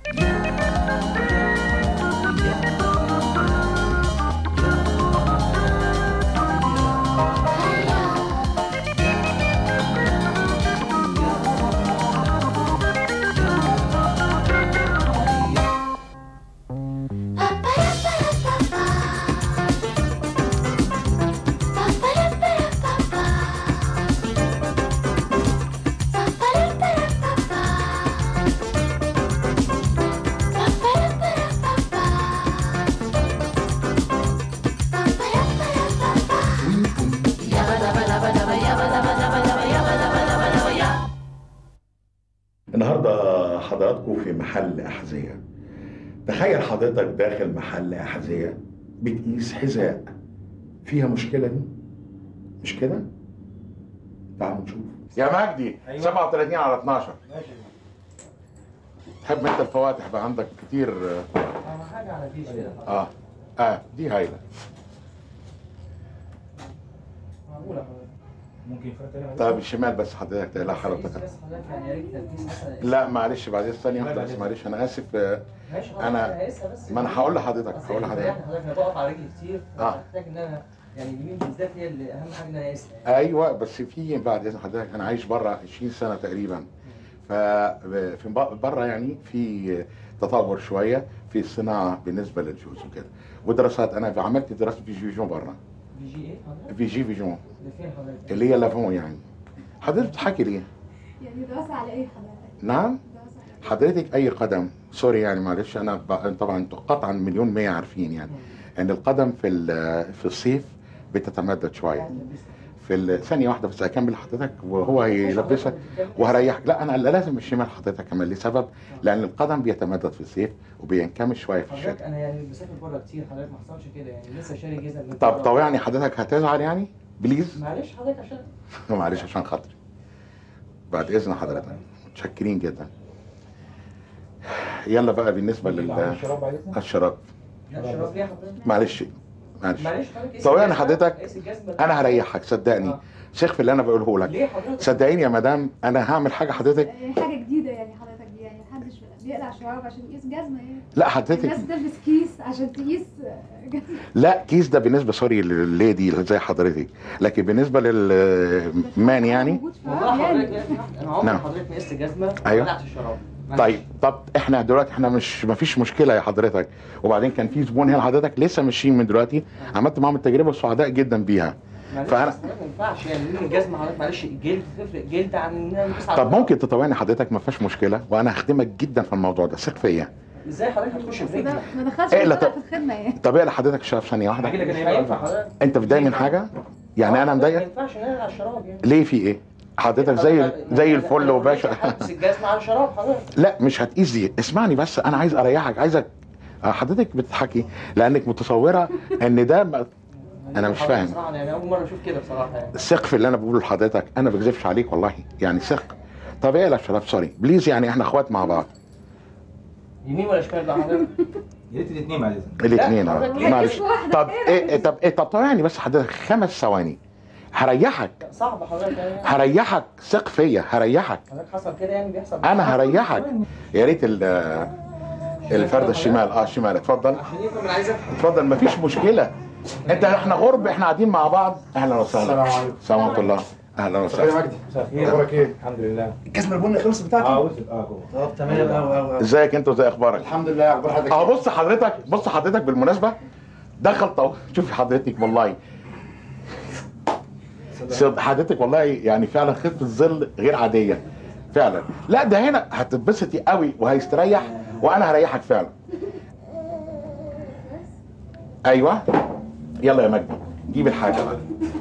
النهارده حضراتكم في محل أحذية تخيل حضرتك داخل محل أحذية بتقيس حذاء فيها مشكلة دي مش كده؟ تعالوا نشوف يا مجدي أيوة. 37 على 12 ماشي تحب انت الفواتح بقى عندك كتير اهم حاجه على فيش كده اه اه دي هايله معقوله حضرتك ممكن فرق تاني طيب الشمال بس حضرتك لا بس حضرتك حضرتك يعني يا ريت تركيز مثلا لا معلش بعد ثانية لا، واحدة بعد بس معلش أنا آسف آه، ماشي أنا- هقيسها بس ما أنا هقول لحضرتك أصل هقول إيه لحضرتك حضرتك انا بقف على رجلي كتير آه. فمحتاج ان انا يعني اليمين بالذات هي اللي اهم حاجه ان انا اقيسها أيوه بس في بعد إذن حضرتك أنا عايش بره 20 سنة تقريبا ففي بره يعني في تطور شوية في الصناعة بالنسبة للجوز وكده ودراسات أنا عملت دراسة في فيجون بره في جي ايه حضرتك؟ في جي فيجون ده فين حضرتك؟ اللي هي لافون يعني حضرتك بتحكي ليه؟ يعني دراسة على ايه حضرتك؟ نعم دراسة على ايه؟ حضرتك أي قدم سوري يعني معلش أنا ب- طبعا انتوا قطعا مليون مية عارفين يعني ان القدم في ال- في الصيف بتتمدد شويه في ال- ثانيه واحده بس اكمل لحضرتك وهو هيلبسك وهريحك لا انا لازم الشمال حضرتك كمان لسبب لان القدم بيتمدد في الصيف وبينكمش شويه في حضرتك الشتاء انا يعني بسافر بره كتير حضرتك ما حصلش كده يعني لسه شاري جزم من طب بره. طوعني حضرتك هتزعل يعني بليز معلش حضرتك عشان معلش عشان خاطري بعد اذن حضرتك متشكرين جدا يلا بقى بالنسبه الشراب بعد إذنك؟ للشراب لا، الشراب ليه حضرتك؟ معلش معلش معلش حضرتك قيس طب يعني الجزمة، حضرتك قيس الجزمة. انا هريحك صدقني آه. ثق في اللي انا بقوله لك ليه حضرتك؟ صدقيني يا مدام انا هعمل حاجه حضرتك يعني حاجة جديدة يعني حضرتك دي يعني محدش بيقلع شراب عشان يقيس جزمة يعني لا حضرتك الناس تلبس كيس عشان تقيس جزمة لا كيس ده بالنسبه سوري للليدي اللي زي حضرتك لكن بالنسبه للمان يعني موجود في والله عرب حضرتك يعني انا عمري نعم. حضرتك ما قست جزمه أيوة. وقلعت الشراب معلش. طيب طب احنا دلوقتي احنا مش ما فيش مشكله يا حضرتك وبعدين كان في زبون هنا حضرتك لسه ماشيين من دلوقتي عملت معاهم التجربه وسعداء جدا بيها معلش فأنا- بس ما ينفعش يعني مين الجزمه حضرتك معلش الجلد تفرق جلد عن ان انا نلبس على طب الشراب. ممكن تطوعني حضرتك ما فيهاش مشكله وانا هخدمك جدا في الموضوع ده ثق فيا ازاي حضرتك هتخش بس ده برجلك؟ ما دخلش إيه، لا، في طب- الخدمة يعني طب ايه لحضرتك الشراب ثانيه واحده مش هينفع حضرتك انت متضايق من حاجه يعني انا ما مضايق ينفعش ان انا العب الشراب يعني ليه في ايه حضرتك زي زي الفل وباشا هلبس الجزمه على الشراب حضرتك لا مش هتقيس دي اسمعني بس انا عايز اريحك عايزك آه، حضرتك بتضحكي لانك متصوره ان ده م- أنا مش فاهم. بصراحة يعني اول مره اشوف كده بصراحه يعني ثق في اللي انا بقوله لحضرتك انا ما بكذبش عليك والله يعني ثق طب ايه يا شباب سوري بليز يعني احنا اخوات مع بعض يمين ولا شمال بقى حضرتك؟ يا ريت الاثنين بعد اذنك الاثنين حضرتك اه ليه معلش كيس واحدة طب كده ايه إيه- طب ايه طب طوعني بس حضرتك خمس ثواني هريحك لا، صعب حضرتك يعني هريحك ثق فيا هريحك حضرتك حصل كده يعني بيحصل انا هريحك يا ريت ال- الفرد الشمال اه الشمال اتفضل عشان يفهم انا عايز افهم اتفضل مفيش مشكله انت احنا غرب احنا قاعدين مع بعض اهلا وسهلا السلام عليكم. السلام ورحمه الله اهلا يا وسهلا مجدي ايه اخبارك ايه؟ الحمد لله الجزمه البني خلصت اه بتاعتي وصل اه جوه طب تمام قوي قوي ازيك انت وازي اخبارك الحمد لله اخبار حضرتك اهو بص حضرتك بص حضرتك بالمناسبه دخل طو شوفي حضرتك والله صد- حضرتك والله يعني فعلا خفه الظل غير عاديه فعلا لا ده هنا هتتبسطي قوي وهيستريح وانا هريحك فعلا ايوه يلا يا مجدي جيب الحاجه بقى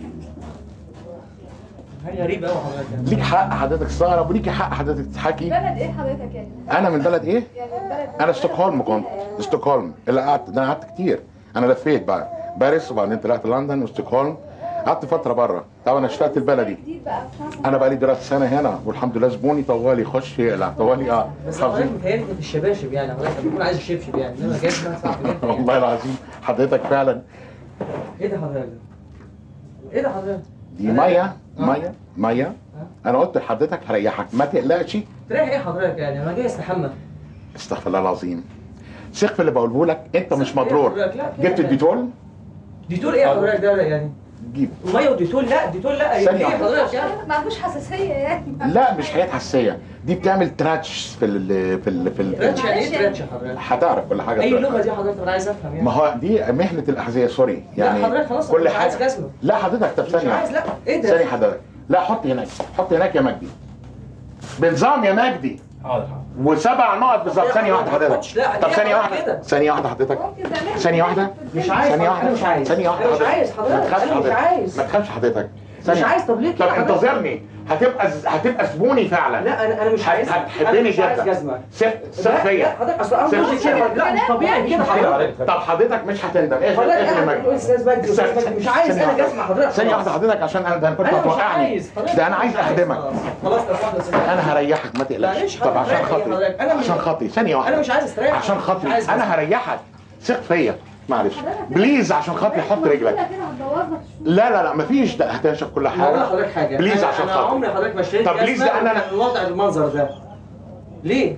حاجه غريبه قوي حضرتك يعني ليك حق حضرتك تستغرب وليكي حق حضرتك تضحكي بلد ايه حضرتك يعني؟ انا من بلد ايه يعني البلد انا ستوكهولم كنت ستوكهولم اللي قعدت ده انا قعدت كتير انا لفيت بقى باريس وبعدين طلعت لندن وستوكهولم قعدت فتره بره طبعا انا اشتغلت البلدي جديد بقى في مصر. انا بقى لي دراسه سنه هنا والحمد لله زبوني طوالي يخش يقلع طوالي اه بس حضرتك حافظين متهيألي انت في الشباشب يعني حضرتك بتكون عايز الشبشب يعني انما جزمه صعب جدا يعني والله العظيم حضرتك فعلا ايه ده حضرتك؟ ايه ده حضرتك؟ دي ميه ميه ميه انا قلت لحضرتك هريحك ما تقلقش تريح ايه حضرتك يعني انا جاي استحمى استغفر الله العظيم ثق في اللي بقوله لك انت مش مضرور لا، لا، جبت لا. الديتول ديتول ايه يا حضرتك ده يعني جيب ميه وديتول لا ديتول لا ثانية ايه واحدة. حضرتك يعني ما عندوش حساسيه يعني لا مش حاجات حساسيه دي بتعمل تراتش في ال في ال في ال تراتش يعني ايه تراتش يا حضرتك هتعرف كل حاجه اي دلوقتي. لغه دي يا حضرتك انا عايز افهم يعني ما هو دي مهنه الاحذيه سوري يعني لا حضرتك خلاص كل مش عايز حاجه جزمه لا حضرتك طب مش ثانيه عايز لا ايه ثانيه ده حضرتك لا حط هناك حط هناك يا مجدي بنظام يا مجدي حاضر حاضر وسبع نقط بالظبط لا، ثانيه واحده ما حضرتك تحطش، لا، طب ليه ثانيه عمل واحده كده؟ ثانيه واحده حضرتك ممكن تعملها ثانية واحدة. مش عايز ثانية حضرتك، واحدة انا مش عايز ثانية واحدة انا مش حضرتك. عايز ما حضرتك تخافش انا مش حضرتك. عايز ما تخافش حضرتك مش ثانية. عايز طب ليه طب كده حضرتك؟ انتظرني هتبقى هتبقى زبوني فعلا لا انا انا مش هت- عايز هتحبني أنا مش عايز جدا جزمه ثق ثق لا، فيا لا، حضرتك اصل انا ثق. مش كده لا مش طبيعي كده حضرتك طب حضرتك مش هتندم ايه حضرتك ايه قاعد تقول استاذ مجدي استاذ مجدي مش عايز ثانية انا واحدة. جزمه حضرتك ثانية خلاص. واحدة حضرتك عشان انا ده انا كنت انا مش هتوقعني عايز حضرتك ده انا مش عايز اخدمك خلاص طب واحده ثانية. انا هريحك ما تقلقش معلش طب عشان حضرتك، خاطري حضرتك، أنا مش- عشان خاطري ثانية واحدة انا مش عايز استريح عشان مش خاطري عايز انا هريحك ثق فيا معلش بليز عشان خاطري حط رجلك كده هتبوظ لك الشغل. لا لا لا مفيش ده هتنشف كل ما اقول حاجة لحضرتك حاجه بليز أنا- عشان انا خاطري. عمري حضرتك ما اشتريت طب بليز جزمة ده أنا- وكان الوضع المنظر ده ليه؟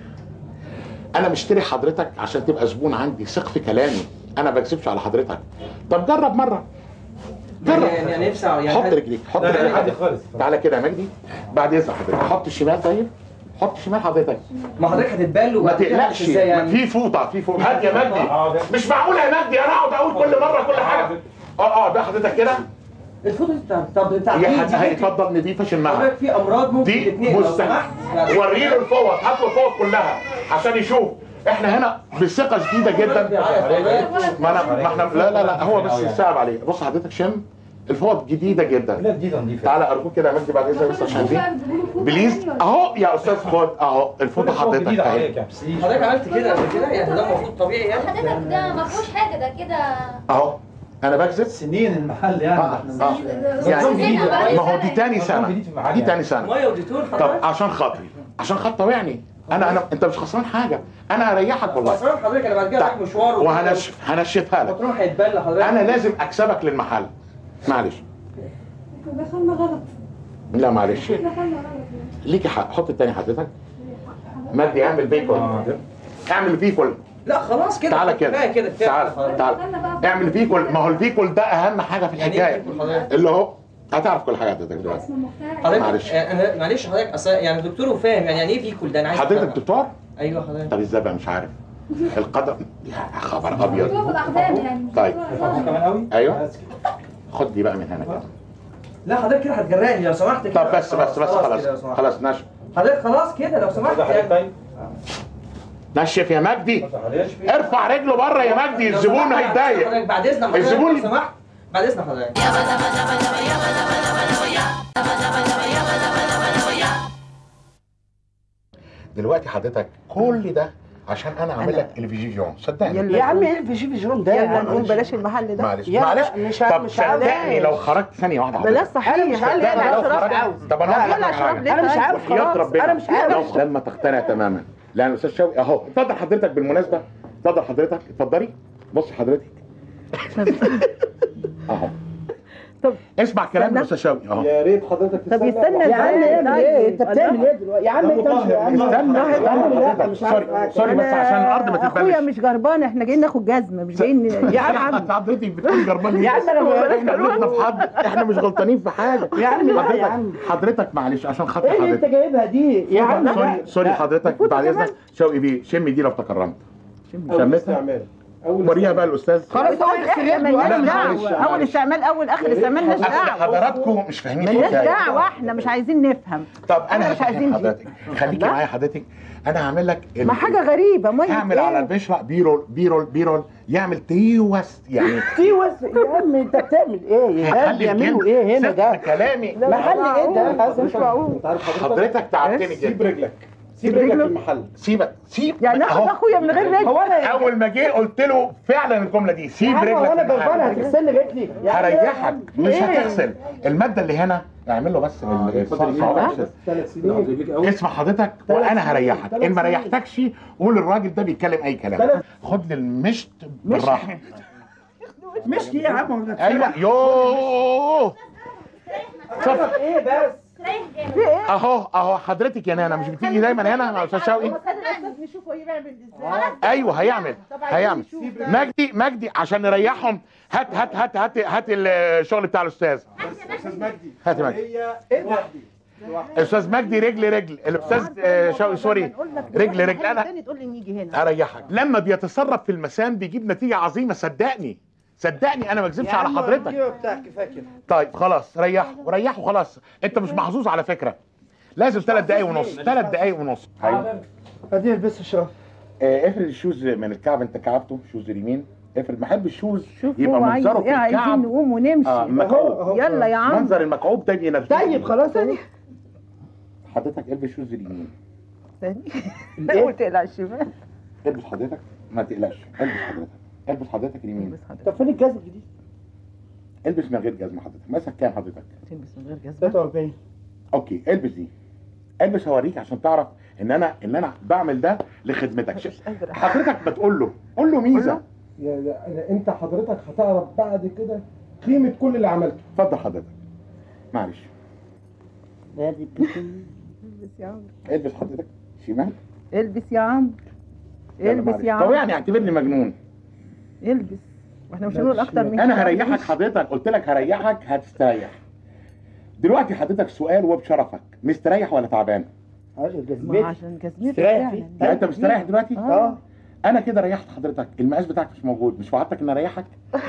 انا مشتري حضرتك عشان تبقى زبون عندي ثق في كلامي انا ما بكذبش على حضرتك طب جرب مره يعني جرب يعني نفسي يعني حط رجليك حط لا لا رجليك عادي خالص تعالى كده يا مجدي بعد اذن حضرتك حط الشمال طيب حط الشمال حضرتك ما حضرتك هتتبل ما وبعد كده تقلقش ازاي يعني؟ في فوطه في فوطه هات يا مجدي حاضر مش معقول يا مجدي انا اقعد اقول كل مره كل حاجه اه اه ده حضرتك كده الفوطه دي بتاع طب بتاع يا دي- حد دي- هيتفضل نضيفه شمها حضرتك في امراض ممكن دي تتنقل لو مستحيل سمحت يعني وري له الفوط هات له الفوط كلها عشان يشوف احنا هنا بثقه شديده جدا ما انا ما احنا لا لا لا هو بس يصعب عليه بص حضرتك شم الفوط جديده جدا لا جديده نضيفه تعالى ارجوك كده يا مجدي بعد اذنك بس عشان دي بليز اهو يا استاذ خد اهو الفوطه حضرتك جديده اهي عليك يا بسيط حضرتك عملت كده قبل كده يعني ده المفروض طبيعي يعني حضرتك ده ما فيهوش حاجه ده كده اهو انا بكذب سنين المحل يعني اه احنا اه يعني ما هو دي تاني سنه جديد في المحل دي يعني. تاني سنه ميه وديتول طب حضرتك عشان خاطري عشان خاطر طوعني انا انا انت مش خسران حاجه انا هريحك والله خسران حضرتك انا بعد كده طيب. رايح مشوار وهنشف هنشفها لك الباترون هيتبل حضرتك انا لازم اكسبك للمحل معلش دخلنا غلط لا معلش دخلنا غلط ليكي حق حط التاني حضرتك مجدي اعمل بيكول حاضر. اعمل بيكول لا خلاص كده تعالى كفايه كده كده كفايه تعالى حضرتك. تعالى دخلنا اعمل بقى بيكول ما هو البيكول ده اهم حاجه في يعني ايه الحكايه بيكول حضرتك؟ اللي هو هتعرف كل حاجه حضرتك دلوقتي اسم المخترع حضرتك معلش. آه، انا معلش حضرتك اصل يعني دكتور وفاهم يعني يعني ايه فيكول ده انا عايز حضرتك أفهم. دكتور ايوه حضرتك طب ازاي بقى مش عارف القدم يا خبر دكتور في ابيض الاقدام يعني طيب. فاهم كمان قوي أيوة. بس كده. خد دي بقى من هنا كده لا حضرتك كده هتجرقني لو سمحت كده طب بس بس بس كده لو خلاص سمحت. خلاص نشف حضرتك خلاص كده لو سمحت اتفضل حضرتك يعني طيب نشف يا مجدي اتفضل حضرتك ارفع رجله بره يا مجدي لو الزبون سمحت هيتضايق حضرتك بعد اذن حضرتك الزبون- لو سمحت بعد اذن حضرتك دلوقتي حضرتك كل ده عشان انا اعمل لك تلفزيون صدقني يا عم ايه في في جرون ده يلا نقول معلش. بلاش المحل ده معلش يلا، معلش مش طب مش صدقني عاوز. لو خرجت ثانيه واحده بلاش حضرتك. صحيح أنا مش عايز- لا لا، لا لو شراب خرجت عاوز طب انا لا هقول لك لا على شراب حاجه ليه أنا مش طيب؟ عاوز وحياة خلاص. ربنا أنا مش عاوز. لو لما تقتنع تماما لان الاستاذ شوقي اهو اتفضل حضرتك بالمناسبه اتفضل حضرتك اتفضلي بص حضرتك اهو طب اسمع كلام استنى. الاستاذ شوقي اهو يا ريت حضرتك طب يستنى يا عم ازاي اعمل ايه انت بتعمل ايه دلوقتي يا عم انت مش يا عم استنى يا عم لا حضرتك. مش عارف سوري سوري بس عشان الارض ما اخويا تتبلش مش جربان احنا جايين ناخد جزمه مش جايين يا عم حضرتك بتقول جربان يا عم انا احنا غلطنا في حد احنا مش غلطانين في حاجه يا عم لا يا حضرتك عم حضرتك معلش عشان خاطر ايه اللي انت حضرتك جايبها دي يا عم سوري لا. سوري حضرتك بعد اذنك شوقي بيه شمي دي لو تكرمت شمتها وريها بقى الاستاذ خلاص هو يغسل احنا يده مالناش لا، معلش، دعوه اول معلش. استعمال اول اخر استعمال مالناش أصل دعوه حضراتكم مش فاهمين مالناش الحكايه دعوه احنا مش عايزين نفهم طب انا إحنا مش عايزين هفهم دي. حضرتك خليكي لا. معايا حضرتك انا هعمل لك ال- ما حاجه غريبه ميه هعمل على ايه البشره بيرول بيرول بيرول يعمل تيوس يعني في وس يا عم انت بتعمل ايه ده هخلي بيعملوا الجلد- ايه هنا ثق ده في كلامي محل ايه ده مش معقول انت عارف حضرتك حضرتك تعبتني سيب جدا رجلك سيب رجلك في المحل سيبك سيب يعني ناخد أهو. اخويا من غير رجل هو انا اول ما جه قلت له فعلا الجمله دي يا سيب عم رجلك هو في انا جربان المحل. هتغسل لي رجلي يا عم هريحك مش إيه؟ هتغسل الماده اللي هنا اعمل له بس ال- الصوابع كده. ثلاث سنين اسمع حضرتك وانا هريحك ان ما ريحتكش قول الراجل ده بيتكلم اي كلام خد لي المشط بالراحه مش يا عم ايوه يوه صف ايه بس ريح جامد في ايه اهو اهو حضرتك يا نانا مش بتيجي دايما هنا مع استاذ شوقي نشوفه يعمل ازاي ايوه هيعمل طب عايزين هيعمل نشوف ده. مجدي مجدي عشان نريحهم هات هات هات هات هات الشغل بتاع الاستاذ استاذ مجدي هات يا مجدي هي لوحدي استاذ مجدي رجل رجل الاستاذ آه، شوقي سوري رجل رجل انا تاني تقول لي نيجي هنا اريحك لما بيتصرف في المسام بيجيب نتيجه عظيمه صدقني صدقني انا ما اكذبش على حضرتك بتاعك فاكر طيب خلاص ريحوا ريحوا خلاص انت مش محظوظ على فكره لازم ثلاث دقايق ونص ثلاث دقايق ونص ايوه ادي البس الشرف آه، افرد الشوز من الكعب انت كعبته شوز اليمين افرد محب الشوز شوف يبقى هو عايز منظره في ايه عايزين الكعب نقوم ونمشي اه مكعوب أهو. يلا يا عم منظر المكعوب ده ينرفزني طيب خلاص انا حضرتك البس شوز اليمين ثاني لا قلت على الشمال البس حضرتك ما تقلقش البس حضرتك البس حضرتك اليمين تلبس حضرتك طب فين الجهاز الجديد؟ البس من غير جزمه حضرتك مثلا كام حضرتك تلبس من غير جزمه 43 اوكي البس دي البس هوريك عشان تعرف ان انا ان انا بعمل ده لخدمتك ش- مش قادره حضرتك بتقول له قول له ميزه يا لا انت حضرتك هتعرف بعد كده قيمه كل اللي عملته اتفضل حضرتك معلش ادي البس يا عم البس حضرتك شمال البس يا عم يلا البس معلش. يا طب عم يعني اعتبرني مجنون البس واحنا مش هنقول اكتر من انا كده. هريحك حضرتك قلت لك هريحك هتستريح دلوقتي حضرتك سؤال وبشرفك مستريح ولا تعبان عشان ما جزمتي عشان جزمتك استريح فعلا. فيه. يعني انت مستريح دلوقتي اه انا كده ريحت حضرتك المقاس بتاعك مش موجود مش وعدتك ان اريحك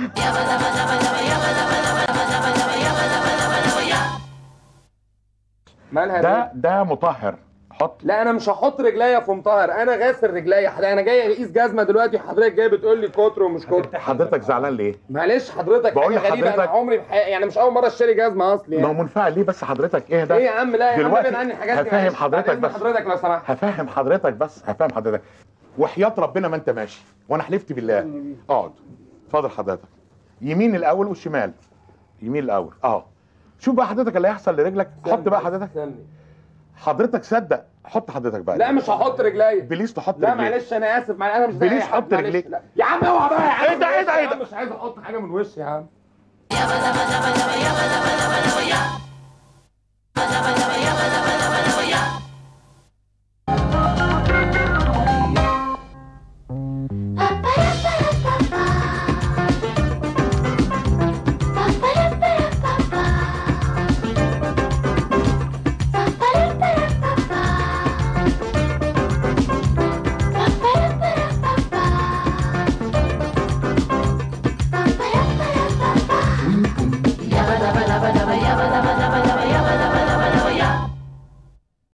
مالها ده ده مطهر حط لا انا مش هحط رجليا في مطهر انا غاسل رجليا حضرتك انا جاي اقيس جزمه دلوقتي حضرتك جاي بتقول لي قطر ومش قطر حضرتك زعلان ليه معلش حضرتك بقول حاجه غريبه انا لحضرتك- عمري بحي... يعني مش اول مره اشتري جزمه اصلي ما هو يعني منفعل ليه بس حضرتك ايه ده ايه يا عم لا يا عم دلوقتي ابعد عني الحاجات دي هفهم معلش. حضرتك بعد إذن بس. حضرتك لو سمحت هفهم حضرتك بس هفهم حضرتك وحياة ربنا ما انت ماشي وانا حلفت بالله اقعد اتفضل حضرتك يمين الاول والشمال يمين الاول اه شوف بقى حضرتك اللي هيحصل لرجلك حط بقى حضرتك استني. حضرتك صدق حط حضرتك بقى لا مش هحط رجليا بليز تحط لا رجليك. معلش انا اسف معلش انا مش زي بليز أي حد، حط معلش. رجليك. لا. يا عم اوعى بقى يا عم ايه ده، ايه ده، ايه يا ده؟ عم مش عايز احط حاجه من وشي يا عم يابا